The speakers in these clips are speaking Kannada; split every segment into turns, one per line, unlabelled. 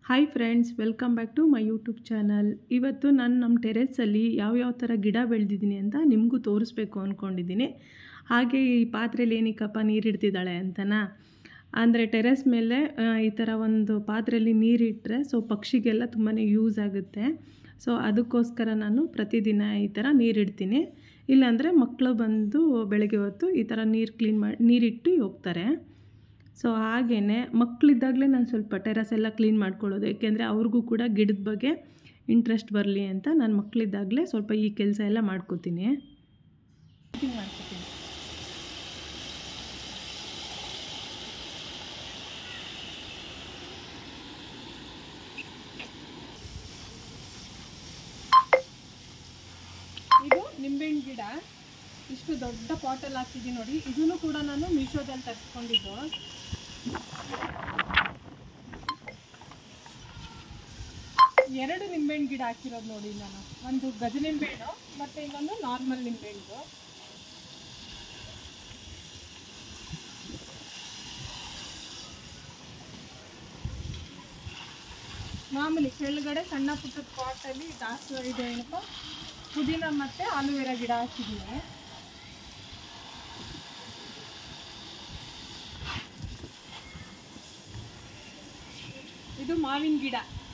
Hi friends welcome back to my YouTube channel ಇವತ್ತು ನಾನು ನಮ್ಮ ಟೆರೆಸಲ್ಲಿ ಯಾವ್ಯಾವ ಥರ ಗಿಡ ಬೆಳೆದಿದ್ದೀನಿ ಅಂತ ನಿಮಗೂ ತೋರಿಸ್ಬೇಕು ಅಂದ್ಕೊಂಡಿದ್ದೀನಿ ಹಾಗೆ ಈ ಪಾತ್ರೆಯಲ್ಲಿ ಏನಕ್ಕಪ್ಪ ನೀರಿಡ್ತಿದ್ದಾಳೆ ಅಂತನಾ ಅಂದರೆ ಟೆರೆಸ್ ಮೇಲೆ ಆ, ಈ ಥರ ಒಂದು ಪಾತ್ರೆಯಲ್ಲಿ ನೀರಿಟ್ಟರೆ ಸೊ ಪಕ್ಷಿಗೆಲ್ಲ ತುಂಬಾ ಯೂಸ್ ಆಗುತ್ತೆ ಸೊ ಅದಕ್ಕೋಸ್ಕರ ನಾನು ಪ್ರತಿದಿನ ಈ ಥರ ನೀರಿಡ್ತೀನಿ ಇಲ್ಲಾಂದರೆ ಮಕ್ಕಳು ಬಂದು ಬೆಳಗ್ಗೆ ಹೊತ್ತು ಈ ಥರ ನೀರು ಕ್ಲೀನ್ ಮಾಡಿ ನೀರಿಟ್ಟು ಹೋಗ್ತಾರೆ ಸೊ ಹಾಗೇ ಮಕ್ಕಳಿದ್ದಾಗಲೇ ನಾನು ಸ್ವಲ್ಪ ಟೆರಸ್ ಎಲ್ಲ ಕ್ಲೀನ್ ಮಾಡ್ಕೊಳ್ಳೋದು ಏಕೆಂದರೆ ಅವ್ರಿಗೂ ಕೂಡ ಗಿಡದ ಬಗ್ಗೆ ಇಂಟ್ರೆಸ್ಟ್ ಬರಲಿ ಅಂತ ನಾನು ಮಕ್ಕಳಿದ್ದಾಗಲೇ ಸ್ವಲ್ಪ ಈ ಕೆಲಸ ಎಲ್ಲ ಮಾಡ್ಕೋತೀನಿ ಮಾಡ್ಕೋತೀನಿ ಇದು ನಿಂಬೆಹಣ್ಣು ಗಿಡ ಇಷ್ಟು ದೊಡ್ಡ ಪಾಟಲ್ಲಿ ಹಾಕಿದ್ದೀನಿ ನೋಡಿ ಇದನ್ನು ಕೂಡ ನಾನು ಮೀಶೋದಲ್ಲಿ ತರಿಸ್ಕೊಂಡಿದ್ದು ಎರಡು ನಿಂಬೆಹಣ್ಣು ಗಿಡ ಹಾಕಿರೋದು ನೋಡಿ ನಾನು ಒಂದು ಗಜ ನಿಂಬೆಹಣ್ಣು ಮತ್ತು ಇನ್ನೊಂದು ನಾರ್ಮಲ್ ನಿಂಬೆಹಣ್ಣು ಮಾಮೂಲಿ ಕೆಳಗಡೆ ಸಣ್ಣ ಪುಟ್ಟದ ಪಾಟಲ್ಲಿ ದಾಸವಾಳ ಇದೆ ಏನಪ್ಪ ಪುದೀನ ಮತ್ತು ಆಲೂವೆರಾ ಗಿಡ ಹಾಕಿದ್ದೀನಿ ಇದು ಮಾವಿನ ಗಿಡ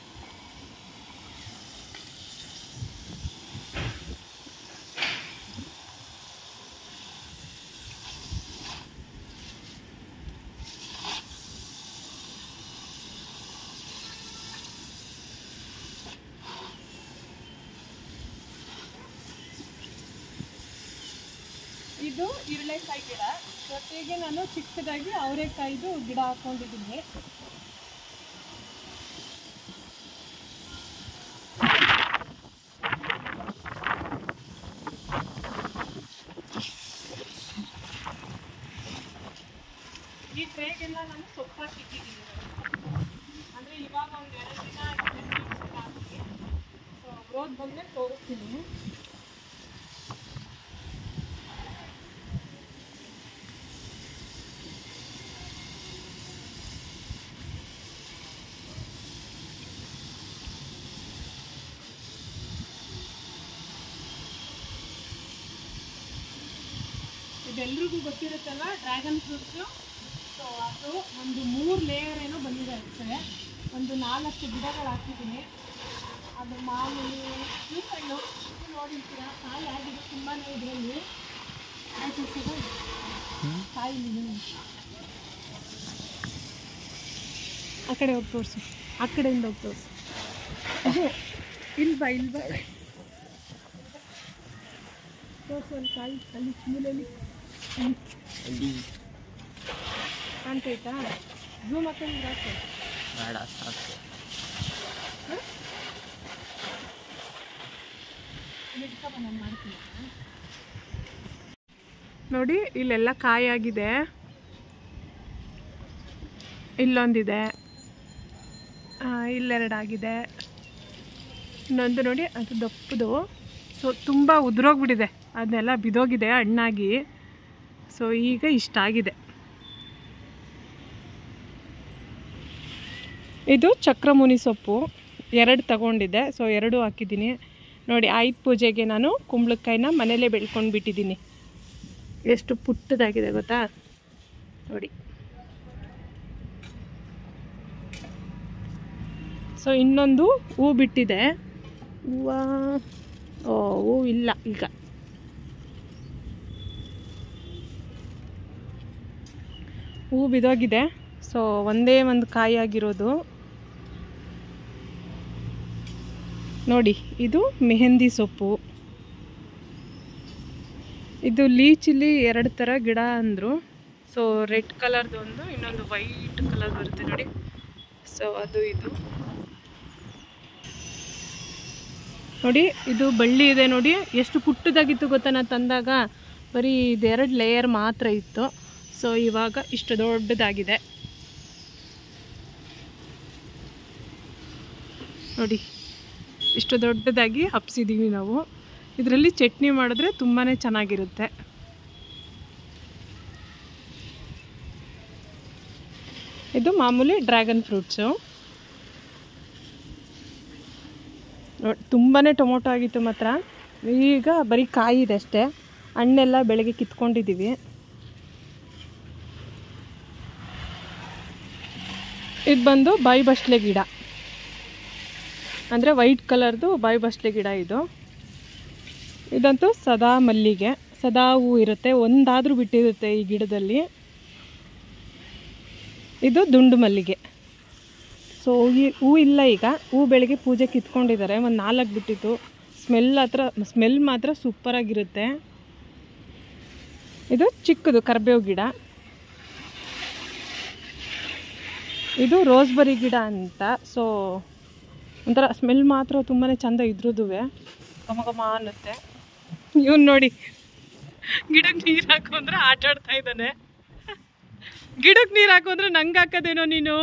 ಇದು ಇರಳೆಕಾಯಿ ಗಿಡ ಜೊತೆಗೆ ನಾನು ಚಿಕ್ಕದಾಗಿ ಅವರೆಕಾಯಿದು ಗಿಡ ಹಾಕೊಂಡಿದ್ದೀನಿ ಈ ಟ್ರೇಗೆಲ್ಲ ನಾನು ಸೊಪ್ಪು ಹಾಕಿಟ್ಟಿದ್ದೀನಿ ಅಂದರೆ ಇವಾಗ ಒಂದು ಎರಡು ದಿನ ಹಾಕಿ ಸೊ ಗ್ರೋತ್ ಬಂದರೆ ತೋರಿಸ್ತೀನಿ ಇದೆಲ್ರಿಗೂ ಗೊತ್ತಿರುತ್ತಲ್ಲ ಡ್ರ್ಯಾಗನ್ ಫ್ರೂಟ್ಸು ಸೊ ಅದು ಒಂದು ಮೂರು ಲೇಯರ್ ಏನೋ ಬಂದಿದೆ ಅಷ್ಟೇ ಒಂದು ನಾಲ್ಕು ಗಿಡಗಳು ಹಾಕಿದ್ದೀನಿ ಅದು ಮಾಮೂಲಿ ಜ್ಯೂಸ್ ಹಣ್ಣು ಇದು ನೋಡಿರ್ತೀರ ಕಾಯಿ ಆಗಿದೆ ತುಂಬಾ ಇದರಲ್ಲಿ ಆಯ್ತು ಸರ್ ಕಾಯಿ ಇದೆ. ಆ ಕಡೆ ಹೋಗಿ ತೋರಿಸು ಆ ಕಡೆಯಿಂದ ಹೋಗಿ ತೋರಿಸು ಇದು ಇಲ್ಲಿ ಬಾ ಇಲ್ಲಿ ಬಾ ತೋರಿಸು ಒಂದು ಕಾಯಿ ಅಲ್ಲಿ ಮೂಲೆಯಲ್ಲಿ
ಅಲ್ಲಿ
ಕಾಣ್ತೈತಾ ಝೂಮ್ ಹಾಕೊಂಡಿದ್ರೆ ಹಾಕು
ಬೇಡ ಸಾಕು
ನಾನು ಮಾಡ್ತೀನಿ ನೋಡಿ ಇಲ್ಲೆಲ್ಲ ಕಾಯಾಗಿದೆ ಇಲ್ಲೊಂದಿದೆ ಆ, ಇಲ್ಲೆರಡಾಗಿದೆ ಇನ್ನೊಂದು ನೋಡಿ ಅದು ದಪ್ಪದು ಸೊ ತುಂಬ ಉದುರೋಗ್ಬಿಟ್ಟಿದೆ ಅದನ್ನೆಲ್ಲ ಬಿದೋಗಿದೆ ಹಣ್ಣಾಗಿ ಸೊ ಈಗ ಇಷ್ಟ ಆಗಿದೆ ಇದು ಚಕ್ರಮುನಿ ಸೊಪ್ಪು ಎರಡು ತಗೊಂಡಿದ್ದೆ ಸೊ ಎರಡು ಹಾಕಿದ್ದೀನಿ ನೋಡಿ ಆಯುಧ ಪೂಜೆಗೆ ನಾನು ಕುಂಬಳಕಾಯಿನ ಮನೇಲೇ ಬೆಳ್ಕೊಂಡು ಬಿಟ್ಟಿದ್ದೀನಿ ಎಷ್ಟು ಪುಟ್ಟದಾಗಿದೆ ಗೊತ್ತಾ ನೋಡಿ ಸೊ ಇನ್ನೊಂದು ಹೂ ಬಿಟ್ಟಿದೆ ಹೂವು ಓ ಹೂ ಇಲ್ಲ ಈಗ ಹೂ ಬಿದೋಗಿದೆ ಸೊ ಒಂದೇ ಒಂದು ಕಾಯಿ ಆಗಿರೋದು ನೋಡಿ ಇದು ಮೆಹಂದಿ ಸೊಪ್ಪು ಇದು ಲೀಚಿಲಿ ಎರಡು ಥರ ಗಿಡ ಅಂದರು ಸೊ ರೆಡ್ ಕಲರ್ದು ಒಂದು ಇನ್ನೊಂದು ವೈಟ್ ಕಲರ್ ಬರುತ್ತೆ ನೋಡಿ ಸೊ ಅದು ಇದು ನೋಡಿ ಇದು ಬಳ್ಳಿ ಇದೆ ನೋಡಿ ಎಷ್ಟು ಪುಟ್ಟದಾಗಿತ್ತು ಗೊತ್ತಾ ನಾನು ತಂದಾಗ ಬರೀ ಇದೆರಡು ಲೇಯರ್ ಮಾತ್ರ ಇತ್ತು ಸೊ ಇವಾಗ ಇಷ್ಟು ದೊಡ್ಡದಾಗಿದೆ ನೋಡಿ ಇಷ್ಟು ದೊಡ್ಡದಾಗಿ ಹಬ್ಸಿದ್ದೀವಿ ನಾವು ಇದರಲ್ಲಿ ಚಟ್ನಿ ಮಾಡಿದ್ರೆ ತುಂಬಾ ಚೆನ್ನಾಗಿರುತ್ತೆ ಇದು ಮಾಮೂಲಿ ಡ್ರ್ಯಾಗನ್ ಫ್ರೂಟ್ಸು ನೋಡಿ ತುಂಬಾ ಟೊಮೊಟೊ ಆಗಿತ್ತು ಮಾತ್ರ ಈಗ ಬರೀ ಕಾಯಿ ಇದೆ ಅಷ್ಟೇ ಹಣ್ಣೆಲ್ಲ ಬೆಳಗ್ಗೆ ಕಿತ್ಕೊಂಡಿದ್ದೀವಿ ಇದು ಬಂದು ಬಾಯಿ ಬಸ್ಲೆ ಗಿಡ ಅಂದರೆ ವೈಟ್ ಕಲರ್ದು ಬಾಯಿ ಬಸ್ಲೆ ಗಿಡ ಇದು ಇದಂತೂ ಸದಾ ಮಲ್ಲಿಗೆ ಸದಾ ಹೂ ಇರುತ್ತೆ ಒಂದಾದರೂ ಬಿಟ್ಟಿರುತ್ತೆ ಈ ಗಿಡದಲ್ಲಿ ಇದು ದುಂಡು ಮಲ್ಲಿಗೆ ಸೊ ಈ ಹೂ ಇಲ್ಲ ಈಗ ಹೂ ಬೆಳಗ್ಗೆ ಪೂಜೆ ಕಿತ್ಕೊಂಡಿದ್ದಾರೆ ಒಂದು ನಾಲ್ಕು ಬಿಟ್ಟಿತ್ತು ಸ್ಮೆಲ್ ಹತ್ರ ಸ್ಮೆಲ್ ಮಾತ್ರ ಸೂಪರಾಗಿರುತ್ತೆ ಇದು ಚಿಕ್ಕದು ಕರ್ಬೇವು ಗಿಡ ಇದು ರೋಸ್ಬರಿ ಗಿಡ ಅಂತ ಸೊ ಒಂಥರ ಸ್ಮೆಲ್ ಮಾತ್ರ ತುಂಬಾ ಚಂದ ಇದ್ರದುವೆ ಘಮ ಘಮ ಅನ್ನುತ್ತೆ ಇವನು ನೋಡಿ ಗಿಡಕ್ಕೆ ನೀರು ಹಾಕು ಅಂದ್ರೆ ಆಟ ಆಡ್ತಾ ಇದ್ದಾನೆ ಗಿಡಕ್ಕೆ ನೀರು ಹಾಕು ಅಂದ್ರೆ ನಂಗೆ ಹಾಕೋದೇನೋ ನೀನು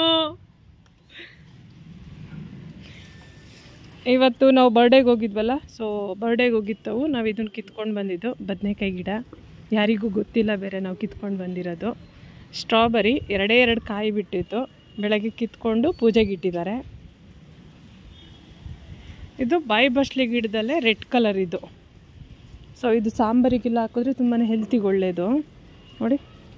ಇವತ್ತು ನಾವು ಬರ್ಡೇಗೆ ಹೋಗಿದ್ವಲ್ಲ ಸೊ ಬರ್ಡೇಗೆ ಹೋಗಿತ್ತವು ನಾವು ಇದನ್ನು ಕಿತ್ಕೊಂಡು ಬಂದಿದ್ದು ಬದನೆಕಾಯಿ ಗಿಡ ಯಾರಿಗೂ ಗೊತ್ತಿಲ್ಲ ಬೇರೆ ನಾವು ಕಿತ್ಕೊಂಡು ಬಂದಿರೋದು ಸ್ಟ್ರಾಬೆರಿ ಎರಡೇ ಎರಡು ಕಾಯಿ ಬಿಟ್ಟಿತ್ತು ಬೆಳಗ್ಗೆ ಕಿತ್ಕೊಂಡು ಪೂಜೆಗೆ ಇಟ್ಟಿದ್ದಾರೆ ಇದು ಬಾಯಿ ಬಸ್ಲಿ ಗಿಡದಲ್ಲೇ ರೆಡ್ ಕಲರ್ ಇದು ಸೊ ಇದು ಸಾಂಬಾರಿಗೆಲ್ಲ ಹಾಕಿದ್ರೆ ತುಂಬಾ ಹೆಲ್ತಿಗೆ ಒಳ್ಳೆಯದು ನೋಡಿ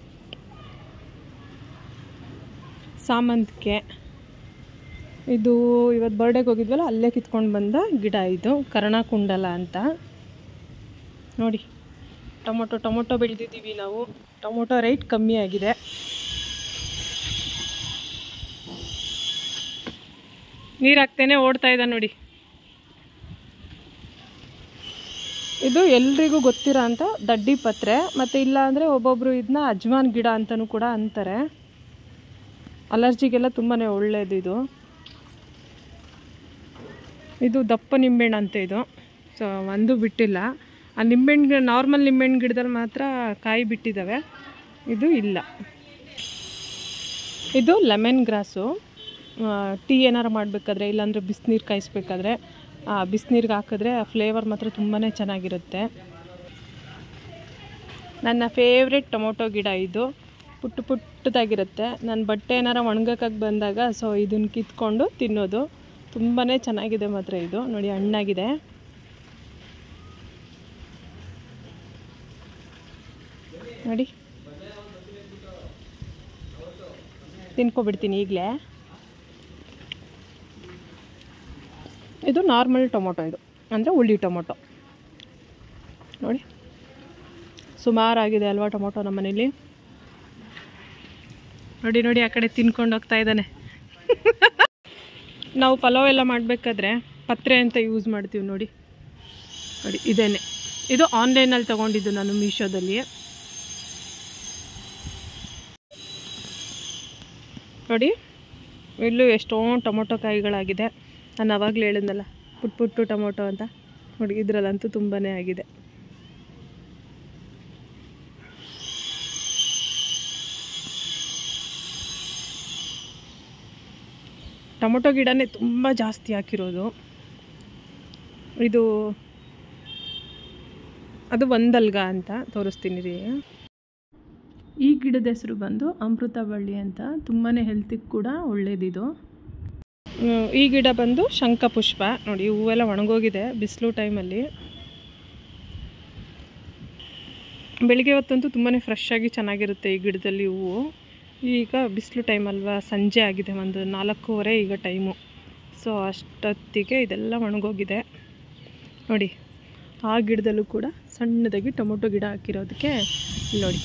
ಸಾಮಂತಿಗೆ ಇದು ಇವತ್ತು ಬರ್ಡೇಗೆ ಹೋಗಿದ್ವಲ್ಲ ಅಲ್ಲೇ ಕಿತ್ಕೊಂಡು ಬಂದ ಗಿಡ ಇದು ಕರ್ಣಕುಂಡಲ ಅಂತ ನೋಡಿ ಟೊಮೊಟೊ ಟೊಮೊಟೊ ಬೆಳೆದಿದ್ದೀವಿ ನಾವು ಟೊಮೊಟೊ ರೇಟ್ ಕಮ್ಮಿ ಆಗಿದೆ ನೀರು ಹಾಕ್ತೇನೆ ಓಡ್ತಾ ಇದ್ದ ನೋಡಿ ಇದು ಎಲ್ರಿಗೂ ಗೊತ್ತಿರೋ ಅಂಥ ದಡ್ಡಿ ಪತ್ರೆ ಮತ್ತು ಇಲ್ಲ ಅಂದರೆ ಒಬ್ಬೊಬ್ಬರು ಇದನ್ನ ಅಜ್ವಾನ್ ಗಿಡ ಅಂತಲೂ ಕೂಡ ಅಂತಾರೆ ಅಲರ್ಜಿಗೆಲ್ಲ ತುಂಬಾ ಒಳ್ಳೆಯದು ಇದು ಇದು ದಪ್ಪ ನಿಂಬೆಹಣ್ಣು ಅಂತ ಇದು ಸೊ ಒಂದು ಬಿಟ್ಟಿಲ್ಲ ಆ ನಿಂಬೆಹಣ್ಣು ಗಿಡ ನಾರ್ಮಲ್ ನಿಂಬೆಹಣ್ಣು ಗಿಡದಲ್ಲಿ ಮಾತ್ರ ಕಾಯಿ ಬಿಟ್ಟಿದ್ದಾವೆ ಇದು ಇಲ್ಲ ಇದು ಲೆಮನ್ ಗ್ರಾಸು ಟೀ ಏನಾರು ಮಾಡಬೇಕಾದ್ರೆ ಇಲ್ಲಾಂದರೆ ಬಿಸಿನೀರು ಕಾಯಿಸ್ಬೇಕಾದ್ರೆ ಬಿಸಿನೀರಿಗೆ ಹಾಕಿದ್ರೆ ಆ ಫ್ಲೇವರ್ ಮಾತ್ರ ತುಂಬಾ ಚೆನ್ನಾಗಿರುತ್ತೆ ನನ್ನ ಫೇವ್ರೆಟ್ ಟೊಮೊಟೊ ಗಿಡ ಇದು ಪುಟ್ಟ ಪುಟ್ಟದಾಗಿರುತ್ತೆ ನನ್ನ ಬಟ್ಟೆ ಏನಾರ ಒಣಗಕ್ಕೆ ಬಂದಾಗ ಸೊ ಇದನ್ನು ಕಿತ್ಕೊಂಡು ತಿನ್ನೋದು ತುಂಬಾ ಚೆನ್ನಾಗಿದೆ ಮಾತ್ರ ಇದು ನೋಡಿ ಹಣ್ಣಾಗಿದೆ ನೋಡಿ ತಿನ್ಕೊಬಿಡ್ತೀನಿ ಈಗಲೇ ಇದು ನಾರ್ಮಲ್ ಟೊಮೊಟೊ ಇದು ಅಂದರೆ ಹುಳಿ ಟೊಮೊಟೊ ನೋಡಿ ಸುಮಾರಾಗಿದೆ ಅಲ್ವಾ ಟೊಮೊಟೊ ನಮ್ಮ ಮನೇಲಿ ನೋಡಿ ನೋಡಿ ಆ ಕಡೆ ತಿನ್ಕೊಂಡು ಹೋಗ್ತಾ ಇದ್ದಾನೆ ನಾವು ಪಲಾವ್ ಎಲ್ಲ ಮಾಡಬೇಕಾದ್ರೆ ಪತ್ರೆ ಅಂತ ಯೂಸ್ ಮಾಡ್ತೀವಿ ನೋಡಿ ನೋಡಿ ಇದೇನೆ ಇದು ಆನ್ಲೈನಲ್ಲಿ ತೊಗೊಂಡಿದ್ದು ನಾನು ಮೀಶೋದಲ್ಲಿ ನೋಡಿ ಇಲ್ಲೂ ಎಷ್ಟೊಂದು ಟೊಮೊಟೊ ಕಾಯಿಗಳಾಗಿದೆ ನಾನು ಅವಾಗಲೇ ಹೇಳಿದ್ನಲ್ಲ ಪುಟ್ ಪುಟ್ಟು ಟೊಮೊಟೊ ಅಂತ ನೋಡಿ ಇದರಲ್ಲಂತೂ ತುಂಬಾ ಆಗಿದೆ ಟೊಮೊಟೊ ಗಿಡನೇ ತುಂಬ ಜಾಸ್ತಿ ಹಾಕಿರೋದು ಇದು ಅದು ಒಂದಲ್ಗ ಅಂತ ತೋರಿಸ್ತೀನಿ ರೀ ಈ ಗಿಡದ ಹೆಸರು ಬಂದು ಅಮೃತ ಬಳ್ಳಿ ಅಂತ ತುಂಬಾ ಹೆಲ್ತಿಗೆ ಕೂಡ ಒಳ್ಳೇದಿದು ಹ್ಮ್, ಈ ಗಿಡ ಬಂದು ಶಂಖಪುಷ್ಪ ನೋಡಿ ಹೂವೆಲ್ಲ ಒಣಗೋಗಿದೆ ಬಿಸಿಲು ಟೈಮಲ್ಲಿ ಬೆಳಿಗ್ಗೆ ಹೊತ್ತಂತೂ ತುಂಬಾ ಫ್ರೆಶ್ ಆಗಿ ಚೆನ್ನಾಗಿರುತ್ತೆ ಈ ಗಿಡದಲ್ಲಿ ಹೂವು ಈಗ ಬಿಸಿಲು ಟೈಮ್ ಅಲ್ವಾ ಸಂಜೆ ಆಗಿದೆ ಒಂದು ನಾಲ್ಕೂವರೆ ಈಗ ಟೈಮು ಸೊ ಅಷ್ಟೊತ್ತಿಗೆ ಇದೆಲ್ಲ ಒಣಗೋಗಿದೆ ನೋಡಿ ಆ ಗಿಡದಲ್ಲೂ ಕೂಡ ಸಣ್ಣದಾಗಿ ಟೊಮೊಟೊ ಗಿಡ ಹಾಕಿರೋದಕ್ಕೆ ಇಲ್ಲಿ ನೋಡಿ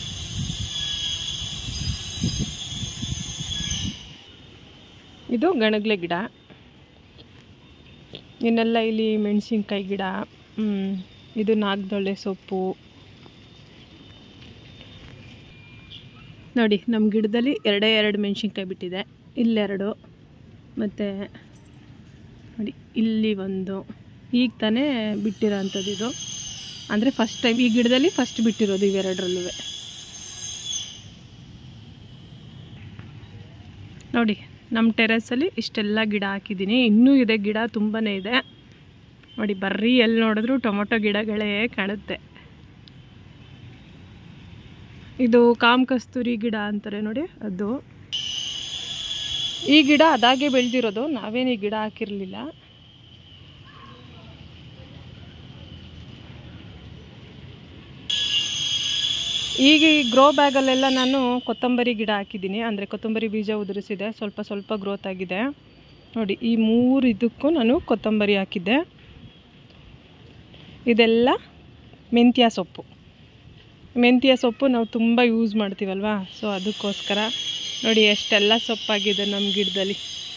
ಇದು ಗಣಗ್ಲೆ ಗಿಡ ಇನ್ನೆಲ್ಲ ಇಲ್ಲಿ ಮೆಣಸಿನ್ಕಾಯಿ ಗಿಡ ಹ್ಮ್, ಇದು ನಾಗದೊಳ್ಳೆ ಸೊಪ್ಪು ನೋಡಿ ನಮ್ಮ ಗಿಡದಲ್ಲಿ ಎರಡೇ ಎರಡು ಮೆಣಸಿನ್ಕಾಯಿ ಬಿಟ್ಟಿದೆ ಇಲ್ಲೆರಡು ಮತ್ತು ನೋಡಿ ಇಲ್ಲಿ ಒಂದು ಈಗ ತಾನೇ ಬಿಟ್ಟಿರೋ ಅಂಥದ್ದು ಇದು ಅಂದರೆ ಫಸ್ಟ್ ಟೈಮ್ ಈ ಗಿಡದಲ್ಲಿ ಫಸ್ಟ್ ಬಿಟ್ಟಿರೋದು ಇವೆರಡರಲ್ಲೂ ನೋಡಿ ನಮ್ಮ ಟೆರೆಸಲ್ಲಿ ಇಷ್ಟೆಲ್ಲ ಗಿಡ ಹಾಕಿದ್ದೀನಿ ಇನ್ನೂ ಇದೆ ಗಿಡ ತುಂಬಾ ಇದೆ ನೋಡಿ ಬರ್ರಿ ಎಲ್ಲಿ ನೋಡಿದ್ರು ಟೊಮೊಟೊ ಗಿಡಗಳೇ ಕಾಣುತ್ತೆ ಇದು ಕಾಮ್ ಕಸ್ತೂರಿ ಗಿಡ ಅಂತಾರೆ ನೋಡಿ ಅದು ಈ ಗಿಡ ಅದಾಗೆ ಬೆಳೆದಿರೋದು ನಾವೇನು ಈ ಗಿಡ ಹಾಕಿರಲಿಲ್ಲ ಈಗ ಈ ಗ್ರೋ ಬ್ಯಾಗಲ್ಲೆಲ್ಲ ನಾನು ಕೊತ್ತಂಬರಿ ಗಿಡ ಹಾಕಿದ್ದೀನಿ ಅಂದರೆ ಕೊತ್ತಂಬರಿ ಬೀಜ ಉದುರಿಸಿದೆ ಸ್ವಲ್ಪ ಸ್ವಲ್ಪ ಗ್ರೋತ್ ಆಗಿದೆ ನೋಡಿ ಈ ಮೂರು ಇದಕ್ಕೂ ನಾನು ಕೊತ್ತಂಬರಿ ಹಾಕಿದ್ದೆ ಇದೆಲ್ಲ ಮೆಂತ್ಯ ಸೊಪ್ಪು ಮೆಂತ್ಯ ಸೊಪ್ಪು ನಾವು ತುಂಬ ಯೂಸ್ ಮಾಡ್ತೀವಲ್ವಾ ಸೊ ಅದಕ್ಕೋಸ್ಕರ ನೋಡಿ ಎಷ್ಟೆಲ್ಲ ಸೊಪ್ಪಾಗಿದೆ ನಮ್ಮ ಗಿಡದಲ್ಲಿ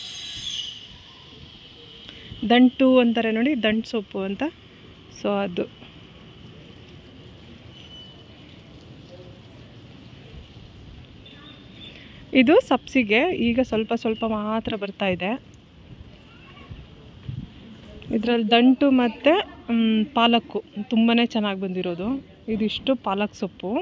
ದಂಟು ಅಂತಾರೆ ನೋಡಿ ದಂಟು ಸೊಪ್ಪು ಅಂತ ಸೊ ಅದು ಇದು ಸಬ್ಸಿಗೆ ಈಗ ಸ್ವಲ್ಪ ಸ್ವಲ್ಪ ಮಾತ್ರ ಬರ್ತಾ ಇದೆ ಇದರಲ್ಲಿ ದಂಟು ಮತ್ತು ಪಾಲಕ್ಕು ತುಂಬಾ ಚೆನ್ನಾಗಿ ಬಂದಿರೋದು ಇದಿಷ್ಟು ಪಾಲಕ್ ಸೊಪ್ಪು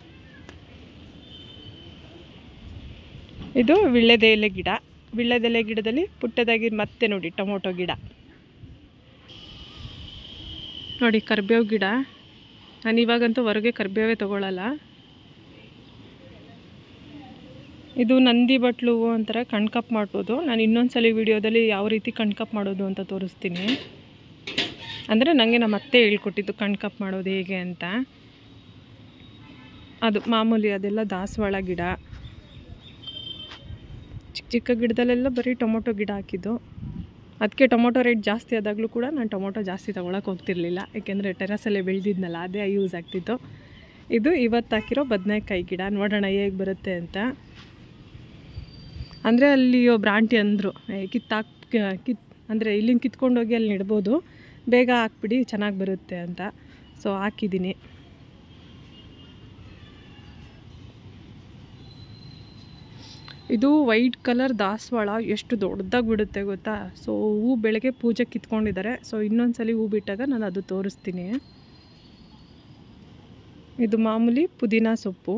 ಇದು ವಿಳ್ಳೆದೆಲೆ ಗಿಡ ವಿಳ್ಳೆದೆಲೆ ಗಿಡದಲ್ಲಿ ಪುಟ್ಟದಾಗಿ ಮತ್ತೆ ನೋಡಿ ಟೊಮೊಟೊ ಗಿಡ ನೋಡಿ ಕರ್ಬೇವು ಗಿಡ ನಾನು ಇವಾಗಂತೂ ಹೊರಗೆ ಕರ್ಬೇವೇ ತಗೊಳ್ಳಲ್ಲ ಇದು ನಂದಿ ಬಟ್ಲು ಹೂವು ಅಂತಾರೆ ಕಣ್ಕಪ್ ಮಾಡ್ಬೋದು ನಾನು ಇನ್ನೊಂದ್ಸಲ ವಿಡಿಯೋದಲ್ಲಿ ಯಾವ ರೀತಿ ಕಣ್ಕಪ್ ಮಾಡೋದು ಅಂತ ತೋರಿಸ್ತೀನಿ ಅಂದರೆ ನನಗೆ ನಮ್ಮ ಅತ್ತೆ ಹೇಳ್ಕೊಟ್ಟಿದ್ದು ಕಣ್ಕಪ್ ಮಾಡೋದು ಹೇಗೆ ಅಂತ ಅದು ಮಾಮೂಲಿ ಅದೆಲ್ಲ ದಾಸವಾಳ ಗಿಡ ಚಿಕ್ಕ ಚಿಕ್ಕ ಗಿಡದಲ್ಲೆಲ್ಲ ಬರೀ ಟೊಮೊಟೊ ಗಿಡ ಹಾಕಿದ್ದು ಅದಕ್ಕೆ ಟೊಮೊಟೊ ರೇಟ್ ಜಾಸ್ತಿ ಆದಾಗಲೂ ಕೂಡ ನಾನು ಟೊಮೊಟೊ ಜಾಸ್ತಿ ತೊಗೊಳಕ್ಕೆ ಹೋಗ್ತಿರ್ಲಿಲ್ಲ ಯಾಕೆಂದರೆ ಟೆರಸಲ್ಲೇ ಬೆಳೆದಿದ್ನಲ್ಲ ಅದೇ ಯೂಸ್ ಆಗ್ತಿತ್ತು ಇದು ಇವತ್ತು ಹಾಕಿರೋ ಬದನೆಕಾಯಿ ಗಿಡ ನೋಡೋಣ ಹೇಗೆ ಬರುತ್ತೆ ಅಂತ ಅಂದರೆ ಅಲ್ಲಿ ಒಬ್ರು ಆಂಟಿ ಅಂದರು ಕಿತ್ತಾಕ್ ಕಿತ್ ಅಂದರೆ ಇಲ್ಲಿಂದ ಕಿತ್ಕೊಂಡೋಗಿ ಅಲ್ಲಿ ನೆಡ್ಬೋದು ಬೇಗ ಹಾಕ್ಬಿಡಿ ಚೆನ್ನಾಗಿ ಬರುತ್ತೆ ಅಂತ ಸೊ ಹಾಕಿದ್ದೀನಿ ಇದು ವೈಟ್ ಕಲರ್ ದಾಸವಾಳ ಎಷ್ಟು ದೊಡ್ಡದಾಗಿ ಬಿಡುತ್ತೆ ಗೊತ್ತಾ ಸೊ ಹೂ ಬೆಳಗ್ಗೆ ಪೂಜೆ ಕಿತ್ಕೊಂಡಿದ್ದಾರೆ ಸೊ ಇನ್ನೊಂದ್ಸಲಿ ಹೂ ಬಿಟ್ಟಾಗ ನಾನು ಅದು ತೋರಿಸ್ತೀನಿ ಇದು ಮಾಮೂಲಿ ಪುದೀನ ಸೊಪ್ಪು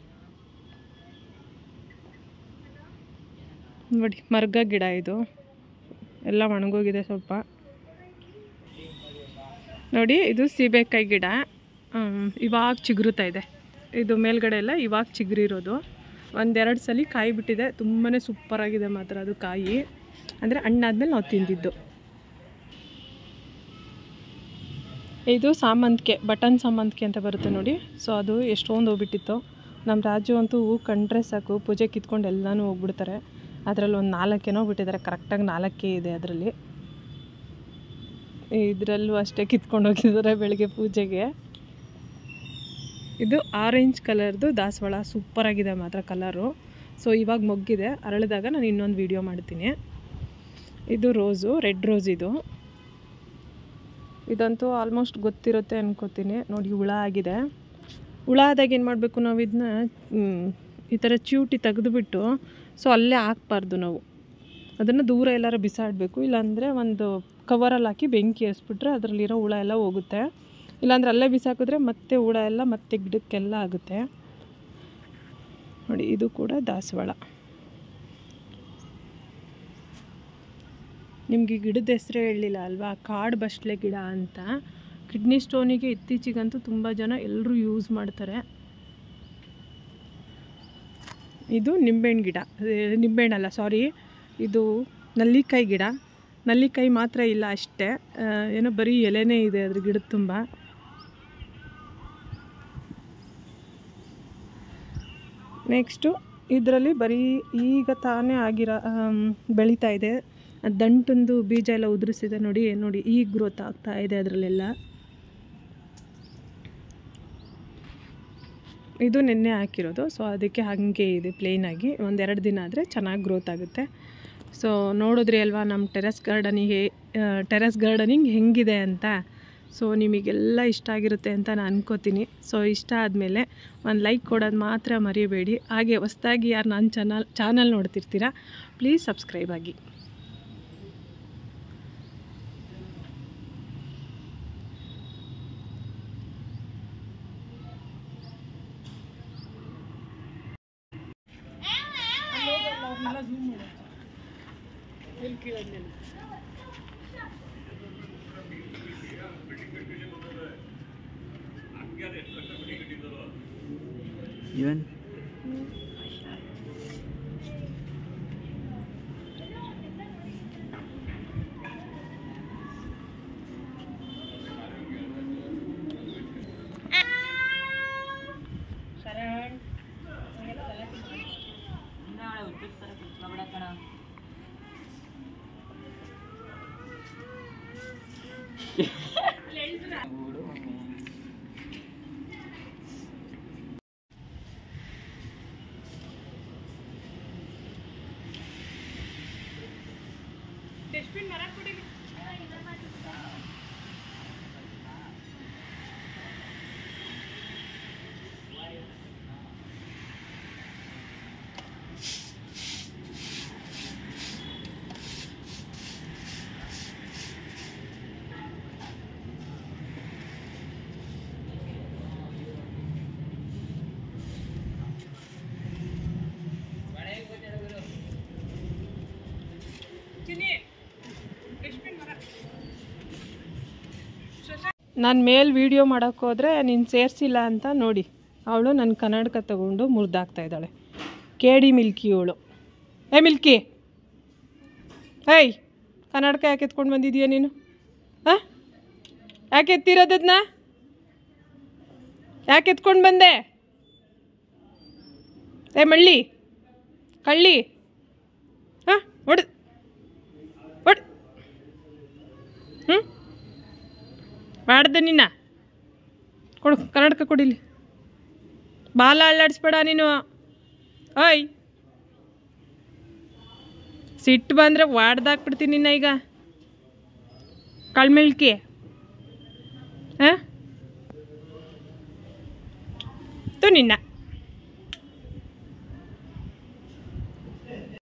ನೋಡಿ ಮರ್ಗ ಗಿಡ ಇದು ಎಲ್ಲ ಒಣಗೋಗಿದೆ ಸ್ವಲ್ಪ ನೋಡಿ ಇದು ಸೀಬೆಕಾಯಿ ಗಿಡ ಹ್ಮ್, ಇವಾಗ ಚಿಗುರುತ್ತಾ ಇದೆ ಇದು ಮೇಲ್ಗಡೆ ಎಲ್ಲ ಇವಾಗ ಚಿಗುರಿರೋದು ಒಂದೆರಡು ಸಲ ಕಾಯಿ ಬಿಟ್ಟಿದೆ ತುಂಬಾ ಸೂಪರಾಗಿದೆ ಮಾತ್ರ ಅದು ಕಾಯಿ ಅಂದರೆ ಹಣ್ಣಾದ್ಮೇಲೆ ನಾವು ತಿಂದಿದ್ದು ಇದು ಸಾಮಂತಿಗೆ ಬಟನ್ ಸಾಮಂತಿಗೆ ಅಂತ ಬರುತ್ತೆ ನೋಡಿ ಸೊ ಅದು ಎಷ್ಟೊಂದು ಹೋಗ್ಬಿಟ್ಟಿತ್ತು ನಮ್ಮ ರಾಜು ಅಂತೂ ಹೂ ಕಂಡ್ರೆ ಸಾಕು ಪೂಜೆ ಕಿತ್ಕೊಂಡು ಎಲ್ಲನೂ ಹೋಗ್ಬಿಡ್ತಾರೆ ಅದರಲ್ಲಿ ಒಂದು ನಾಲ್ಕೇನೋ ಬಿಟ್ಟಿದ್ದಾರೆ ಕರೆಕ್ಟಾಗಿ ನಾಲ್ಕೇ ಇದೆ ಅದರಲ್ಲಿ ಇದರಲ್ಲೂ ಅಷ್ಟೇ ಕಿತ್ಕೊಂಡು ಹೋಗಿದ್ದಾರೆ ಬೆಳಗ್ಗೆ ಪೂಜೆಗೆ ಇದು ಆರೆಂಜ್ ಕಲರ್ದು ದಾಸವಾಳ ಸೂಪರಾಗಿದೆ ಮಾತ್ರ ಕಲರು ಸೊ ಇವಾಗ ಮೊಗ್ಗಿದೆ ಅರಳಿದಾಗ ನಾನು ಇನ್ನೊಂದು ವೀಡಿಯೋ ಮಾಡ್ತೀನಿ ಇದು ರೋಸು ರೆಡ್ ರೋಸ್ ಇದು ಇದಂತೂ ಆಲ್ಮೋಸ್ಟ್ ಗೊತ್ತಿರುತ್ತೆ ಅನ್ಕೋತೀನಿ ನೋಡಿ ಹುಳ ಆಗಿದೆ ಹುಳ ಆದಾಗ ಏನು ಮಾಡಬೇಕು ನಾವು ಇದನ್ನ ಈ ಥರ ಚ್ಯೂಟಿ ತೆಗೆದುಬಿಟ್ಟು ಸೊ ಅಲ್ಲೇ ಹಾಕ್ಬಾರ್ದು ನಾವು ಅದನ್ನು ದೂರ ಎಲ್ಲಾರು ಬಿಸಾಡಬೇಕು ಇಲ್ಲಾಂದರೆ ಒಂದು ಕವರಲ್ಲಿ ಹಾಕಿ ಬೆಂಕಿ ಹರಿಸ್ಬಿಟ್ರೆ ಅದರಲ್ಲಿರೋ ಹುಳ ಎಲ್ಲ ಹೋಗುತ್ತೆ ಇಲ್ಲಾಂದ್ರೆ ಅಲ್ಲೇ ಬಿಸಾಕಿದ್ರೆ ಮತ್ತೆ ಹುಳ ಎಲ್ಲ ಮತ್ತೆ ಗಿಡಕ್ಕೆಲ್ಲ ಆಗುತ್ತೆ ನೋಡಿ ಇದು ಕೂಡ ದಾಸವಾಳ ನಿಮಗೆ ಗಿಡದ ಹೆಸರೇ ಹೇಳಲಿಲ್ಲ ಅಲ್ವಾ ಕಾಡು ಬಸ್ಲೆ ಗಿಡ ಅಂತ ಕಿಡ್ನಿ ಸ್ಟೋನಿಗೆ ಇತ್ತೀಚೆಗಂತೂ ತುಂಬ ಜನ ಎಲ್ಲರೂ ಯೂಸ್ ಮಾಡ್ತಾರೆ ಇದು ನಿಂಬೆಹಣ್ಣು ಗಿಡ ಅದೇ ನಿಂಬೆಹಣ್ಣಲ್ಲ ಸಾರಿ ಇದು ನಲ್ಲಿಕಾಯಿ ಗಿಡ ನಲ್ಲಿಕಾಯಿ ಮಾತ್ರ ಇಲ್ಲ ಅಷ್ಟೇ ಆ, ಏನೋ ಬರೀ ಎಲೆನೇ ಇದೆ ಅದ್ರ ಗಿಡದ ತುಂಬ ನೆಕ್ಸ್ಟು ಇದರಲ್ಲಿ ಬರೀ ಈಗ ತಾನೇ ಆಗಿರೋ ಆಮ್, ಬೆಳೀತಾ ಇದೆ ಅದ್ ದಂಟೊಂದು ಬೀಜ ಎಲ್ಲ ಉದುರಿಸಿದೆ ನೋಡಿ ನೋಡಿ ಈಗ ಗ್ರೋತ್ ಆಗ್ತಾ ಇದೆ ಅದರಲ್ಲೆಲ್ಲ ಇದು ನಿನ್ನೆ ಹಾಕಿರೋದು ಸೊ ಅದಕ್ಕೆ ಹಾಗೆ ಇದೆ ಪ್ಲೇನಾಗಿ ಒಂದೆರಡು ದಿನ ಆದರೆ ಚೆನ್ನಾಗಿ ಗ್ರೋತ್ ಆಗುತ್ತೆ ಸೊ ನೋಡಿದ್ರಿ ಅಲ್ವಾ ನಮ್ಮ ಟೆರೆಸ್ ಗಾರ್ಡನಿಗೆ ಟೆರೆಸ್ ಗಾರ್ಡನಿಂಗ್ ಹೆಂಗಿದೆ ಅಂತ ಸೊ ನಿಮಗೆಲ್ಲ ಇಷ್ಟ ಆಗಿರುತ್ತೆ ಅಂತ ನಾನು ಅನ್ಕೋತೀನಿ ಸೊ ಇಷ್ಟ ಆದಮೇಲೆ ಒಂದು ಲೈಕ್ ಕೊಡೋದು ಮಾತ್ರ ಮರಿಬೇಡಿ ಹಾಗೆ ಹೊಸ್ದಾಗಿ ಯಾರು ನನ್ನ ಚಾನಲ್ ಚಾನಲ್ ನೋಡ್ತಿರ್ತೀರಾ ಪ್ಲೀಸ್ ಸಬ್ಸ್ಕ್ರೈಬ್ ಆಗಿ
ಇವನ್ ಗೂಡು ಮಮ್ಮಿ
ನಾನು ಮೇಲ್ ವಿಡಿಯೋ ಮಾಡೋಕ್ಕೆ ಹೋದರೆ ನೀನು ಸೇರಿಸಿಲ್ಲ ಅಂತ ನೋಡಿ ಅವಳು ನನ್ನ ಕನ್ನಡಕ ತಗೊಂಡು ಮುರಿದಾಕ್ತಾ ಇದ್ದಾಳೆ ಕೇಡಿ ಮಿಲ್ಕಿ ಇವಳು ಏ ಮಿಲ್ಕಿ ಏಯ್ ಕನ್ನಡಕ ಯಾಕೆ ಎತ್ಕೊಂಡು ಬಂದಿದೀಯ ನೀನು ಹಾಂ ಯಾಕೆ ಎತ್ತಿರೋದನ್ನ ಯಾಕೆ ಎತ್ಕೊಂಡು ಬಂದೆ ಏ ಮಳ್ಳಿ ಕಳ್ಳಿ ಹಾಂ ಹೊಡ್ ಹೊಡ್ ಹ್ಞೂ ಮಾಡ್ದೆ ನಿನ್ನ ಕೊಡು ಕನ್ನಡಕ ಕೊಡಿಲಿ ಬಾಲ ಅಳ್ಳಾಡಿಸ್ಬೇಡ ನೀನು ಓಯ್ ಸಿಟ್ಟು ಬಂದರೆ ವಾಡ್ದಾಕ್ಬಿಡ್ತೀನಿ ನಿನ್ನ ಈಗ ಕಳ್ಮಿಳ್ಕಿ ಹಾಂ ತು ನಿನ್ನ